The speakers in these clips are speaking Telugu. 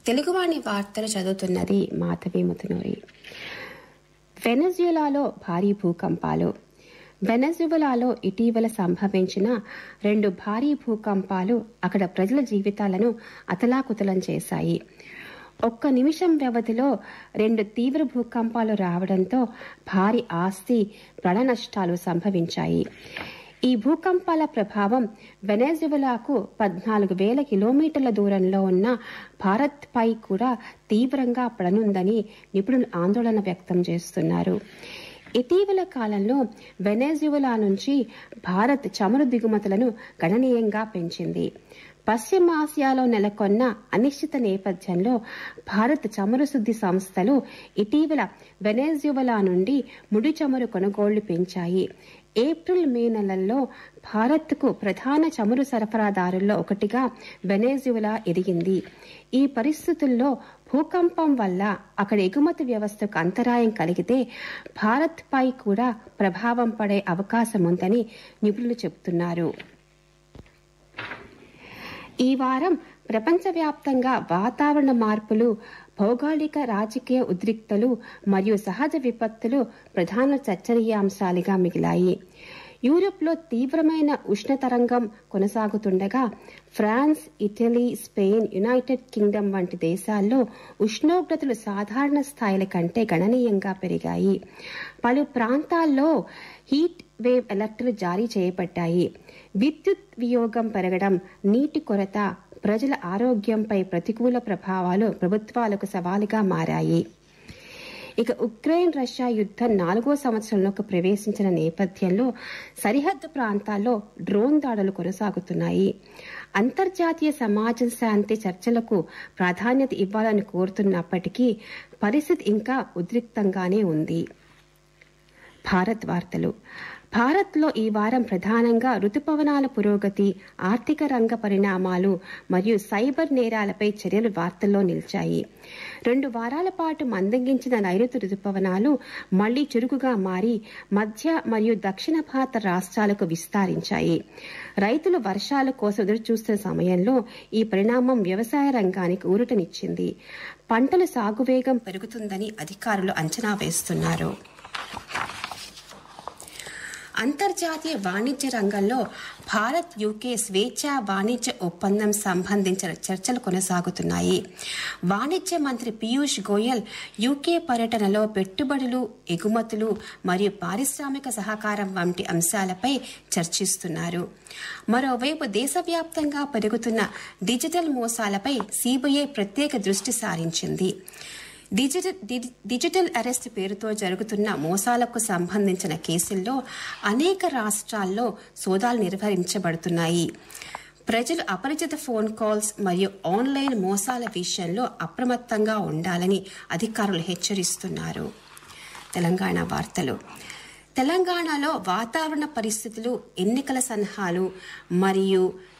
తెలుగువాణి వార్తలు చదువుతున్నది మాధవి ముతునూరి వెనజులాలో భారీ భూకంపాలు వెనజులాలో ఇటీవల సంభవించిన రెండు భారీ భూకంపాలు అక్కడ ప్రజల జీవితాలను అతలాకుతలం చేశాయి ఒక్క నిమిషం వ్యవధిలో రెండు తీవ్ర భూకంపాలు రావడంతో భారీ ఆస్తి ప్రాణ నష్టాలు సంభవించాయి ఈ భూకంపాల ప్రభావం వెనజువలాకు పద్నాలుగు వేల కిలోమీటర్ల దూరంలో ఉన్న భారత్పై కూడా తీవ్రంగా పడనుందని నిపుణులు ఆందోళన వ్యక్తం చేస్తున్నారు ఇటీవల కాలంలో వెనజువలా నుంచి భారత్ చమురు దిగుమతులను గణనీయంగా పెంచింది పశ్చిమాసియాలో నెలకొన్న అనిశ్చిత నేపథ్యంలో భారత్ చమురు శుద్ధి సంస్థలు ఇటీవల వెనెజువలా నుండి ముడి చమురు కొనుగోళ్లు పెంచాయి ఏప్రిల్ మే నెలల్లో భారత్కు ప్రధాన చమురు సరఫరాదారుల్లో ఒకటిగా వెనెజువలా ఎదిగింది ఈ పరిస్థితుల్లో భూకంపం వల్ల అక్కడ ఎగుమతి వ్యవస్థకు అంతరాయం కలిగితే భారత్పై కూడా ప్రభావం పడే అవకాశం ఉందని నిపుణులు చెబుతున్నారు ఈ వారం ప్రపంచవ్యాప్తంగా వాతావరణ మార్పులు భౌగోళిక రాజకీయ ఉద్రిక్తలు మరియు సహజ విపత్తులు ప్రధాన చర్చనీయాంశాలుగా మిగిలాయి యూరోప్లో తీవ్రమైన ఉష్ణతరంగం కొనసాగుతుండగా France Italy Spain United Kingdom వంటి దేశాల్లో ఉష్ణోగ్రతలు సాధారణ స్థాయిల కంటే గణనీయంగా పెరిగాయి పలు ప్రాంతాల్లో హీట్ వేవ్ అలర్టులు జారీ చేయబడ్డాయి విద్యుత్ వియోగం పెరగడం నీటి కొరత ప్రజల ఆరోగ్యంపై ప్రతికూల ప్రభావాలు ప్రభుత్వాలకు సవాలుగా మారాయి ఇక ఉక్రెయిన్ రష్యా యుద్దం నాలుగో సంవత్సరంలోకి ప్రవేశించిన నేపథ్యంలో సరిహద్దు ప్రాంతాల్లో డ్రోన్ దాడులు కొనసాగుతున్నాయి అంతర్జాతీయ సమాజం శాంతి చర్చలకు ప్రాధాన్యత ఇవ్వాలని కోరుతున్నప్పటికీ పరిస్థితి ఇంకా ఉద్రిక్తంగానే ఉంది భారత్ వార్తలు భారత్లో ఈ వారం ప్రధానంగా రుతుపవనాల పురోగతి ఆర్థిక రంగ పరిణామాలు మరియు సైబర్ నేరాలపై చర్యలు వార్తల్లో నిలిచాయి రెండు వారాల పాటు మందగించిన నైరుతి రుతుపవనాలు మళ్లీ చురుకుగా మారి మధ్య మరియు దక్షిణ భారత రాష్ట్రాలకు విస్తరించాయి రైతులు వర్షాల కోసం ఎదురుచూస్తున్న సమయంలో ఈ పరిణామం వ్యవసాయ రంగానికి ఊరటనిచ్చింది పంటల సాగు వేగం పెరుగుతుందని అధికారులు అంచనా వేస్తున్నారు అంతర్జాతీయ వాణిజ్య రంగంలో భారత్ యూకే స్వేచ్ఛా వాణిజ్య ఒప్పందం సంబంధించిన చర్చలు కొనసాగుతున్నాయి వాణిజ్య మంత్రి పీయూష్ గోయల్ యూకే పర్యటనలో పెట్టుబడులు ఎగుమతులు మరియు పారిశ్రామిక సహకారం వంటి అంశాలపై చర్చిస్తున్నారు మరోవైపు దేశవ్యాప్తంగా పెరుగుతున్న డిజిటల్ మోసాలపై సీబీఐ ప్రత్యేక దృష్టి సారించింది డిజిటల్ డిజిటల్ అరెస్ట్ పేరుతో జరుగుతున్న మోసాలకు సంబంధించిన కేసుల్లో అనేక రాష్ట్రాల్లో సోదాలు నిర్వహించబడుతున్నాయి ప్రజలు అపరిచిత ఫోన్ కాల్స్ మరియు ఆన్లైన్ మోసాల విషయంలో అప్రమత్తంగా ఉండాలని అధికారులు హెచ్చరిస్తున్నారు తెలంగాణ వార్తలు తెలంగాణలో వాతావరణ పరిస్థితులు ఎన్నికల సలహాలు మరియు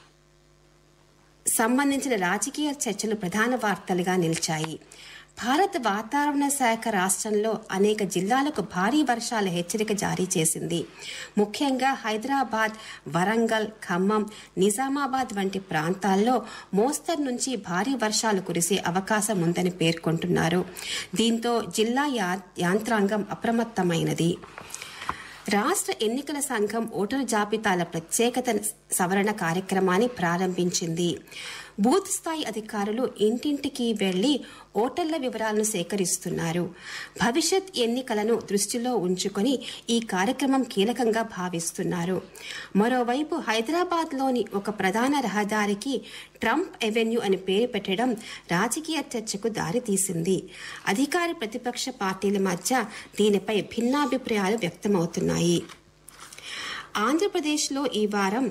సంబంధించిన రాజకీయ చర్చలు ప్రధాన వార్తలుగా నిలిచాయి భారత వాతావరణ శాఖ రాష్ట్రంలో అనేక జిల్లాలకు భారీ వర్షాల హెచ్చరిక జారీ చేసింది ముఖ్యంగా హైదరాబాద్ వరంగల్ ఖమ్మం నిజామాబాద్ వంటి ప్రాంతాల్లో మోస్తరు నుంచి భారీ వర్షాలు కురిసే అవకాశం ఉందని పేర్కొంటున్నారు దీంతో జిల్లా యాంత్రాంగం అప్రమత్తమైనది రాష్ట్ర ఎన్నికల సంఘం ఓటరు జాబితాల ప్రత్యేకత సవరణ కార్యక్రమాన్ని ప్రారంభించింది బూత్ స్థాయి అధికారులు ఇంటింటికి వెళ్లి ఓటర్ల వివరాలను సేకరిస్తున్నారు భవిష్యత్ ఎన్నికలను దృష్టిలో ఉంచుకొని ఈ కార్యక్రమం కీలకంగా భావిస్తున్నారు మరోవైపు హైదరాబాద్లోని ఒక ప్రధాన రహదారికి ట్రంప్ ఎవెన్యూ అని పేరు పెట్టడం రాజకీయ చర్చకు దారితీసింది అధికార ప్రతిపక్ష పార్టీల మధ్య దీనిపై భిన్నాభిప్రాయాలు వ్యక్తమవుతున్నాయి ఆంధ్రప్రదేశ్లో ఈ వారం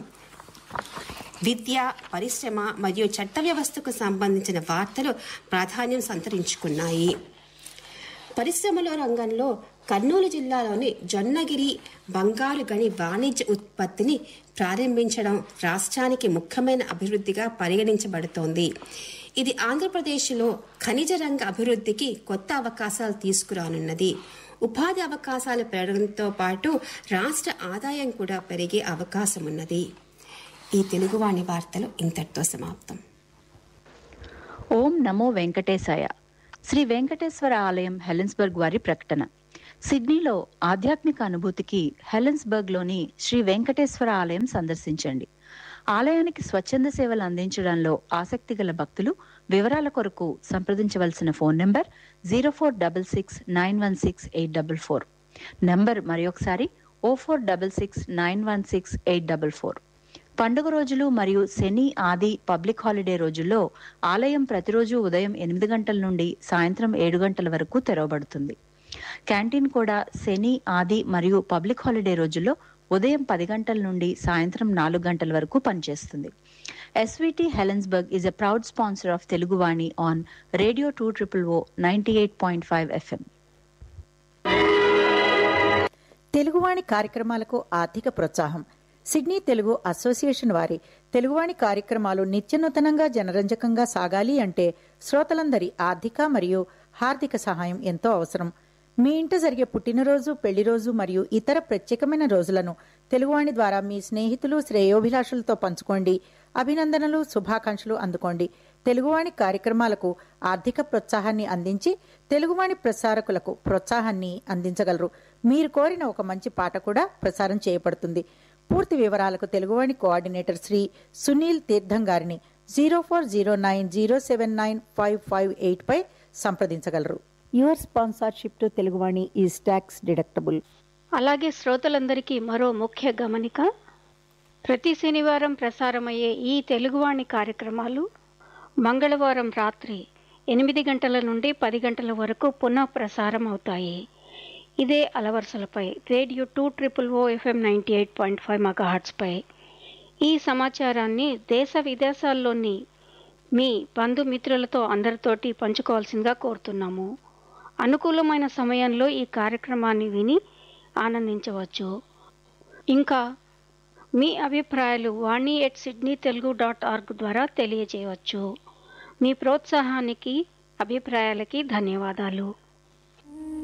విద్య పరిశ్రమ మరియు చట్ట వ్యవస్థకు సంబంధించిన వార్తలు ప్రాధాన్యం సంతరించుకున్నాయి పరిశ్రమల రంగంలో కర్నూలు జిల్లాలోని జొన్నగిరి బంగారు గని వాణిజ్య ఉత్పత్తిని ప్రారంభించడం రాష్ట్రానికి ముఖ్యమైన అభివృద్ధిగా పరిగణించబడుతోంది ఇది ఆంధ్రప్రదేశ్లో ఖనిజ రంగ అభివృద్ధికి కొత్త అవకాశాలు తీసుకురానున్నది ఉపాధి అవకాశాలు పెరగడంతో పాటు రాష్ట్ర ఆదాయం కూడా పెరిగే అవకాశం ఉన్నది ఈ తెలుగువాణి వార్తలు ఇంతటితో సమాప్తం ఓం నమో వెంకటేశాయ శ్రీ వెంకటేశ్వర ఆలయం హెలెన్స్బర్గ్ వారి ప్రకటన సిడ్నీలో ఆధ్యాత్మిక అనుభూతికి హెలెన్స్బర్గ్లోని శ్రీ వెంకటేశ్వర ఆలయం సందర్శించండి ఆలయానికి స్వచ్ఛంద సేవలు అందించడంలో ఆసక్తి గల భక్తులు వివరాల కొరకు సంప్రదించవలసిన phone number zero four double six nine one six eight double four number మరొకసారి O four double six nine one six eight double four పండుగ రోజులు మరియు శని ఆది పబ్లిక్ హాలిడే రోజుల్లో ఆలయం ప్రతిరోజు ఉదయం ఎనిమిది గంటల నుండి సాయంత్రం ఏడు గంటల వరకు తెరవబడుతుంది క్యాంటీన్ కూడా శని ఆది మరియు పబ్లిక్ హాలిడే రోజుల్లో ఉదయం పది గంటల నుండి సాయంత్రం నాలుగు గంటల వరకు పనిచేస్తుంది SVT Helensburgh is a proud sponsor of Teluguvani on radio two triple O ninety eight point five FM Teluguvani కార్యక్రమాలకు ఆర్థిక ప్రోత్సాహం సిడ్నీ తెలుగు అసోసియేషన్ వారి తెలుగువాణి కార్యక్రమాలు నిత్యనూతనంగా జనరంజకంగా సాగాలి అంటే శ్రోతలందరి ఆర్థిక మరియు హార్దిక సహాయం ఎంతో అవసరం మీ ఇంట జరిగే పుట్టినరోజు పెళ్లిరోజు మరియు ఇతర ప్రత్యేకమైన రోజులను తెలుగువాణి ద్వారా మీ స్నేహితులు శ్రేయోభిలాషులతో పంచుకోండి అభినందనలు శుభాకాంక్షలు అందుకోండి తెలుగువాణి కార్యక్రమాలకు ఆర్థిక ప్రోత్సాహాన్ని అందించి తెలుగువాణి ప్రసారకులకు ప్రోత్సాహాన్ని అందించగలరు మీరు కోరిన ఒక మంచి పాట కూడా ప్రసారం చేయబడుతుంది పూర్తి వివరాలకు తెలుగువాణి కోఆర్డినేటర్ శ్రీ సునీల్ తీర్థం గారిని zero four zero nine zero seven nine five five eight పై సంప్రదించగలరు your sponsorship to Teluguvani is tax deductible అలాగే శ్రోతలందరికీ మరో ముఖ్య గమనిక ప్రతి శనివారం ప్రసారమయ్యే ఈ తెలుగువాణి కార్యక్రమాలు మంగళవారం రాత్రి ఎనిమిది గంటల నుండి పది గంటల వరకు పునః ప్రసారం అవుతాయి ఇదే అలవరుసలపై radio two triple O FM ninety eight point five మెగాహర్ట్స్పై ఈ సమాచారాన్ని దేశ విదేశాల్లోని మీ బంధుమిత్రులతో అందరితోటి పంచుకోవాల్సిందిగా కోరుతున్నాము అనుకూలమైన సమయంలో ఈ కార్యక్రమాన్ని విని ఆనందించవచ్చు ఇంకా మీ అభిప్రాయాలు Vani at Sydney Telugu dot org ద్వారా తెలియజేయవచ్చు మీ ప్రోత్సాహానికి అభిప్రాయాలకి ధన్యవాదాలు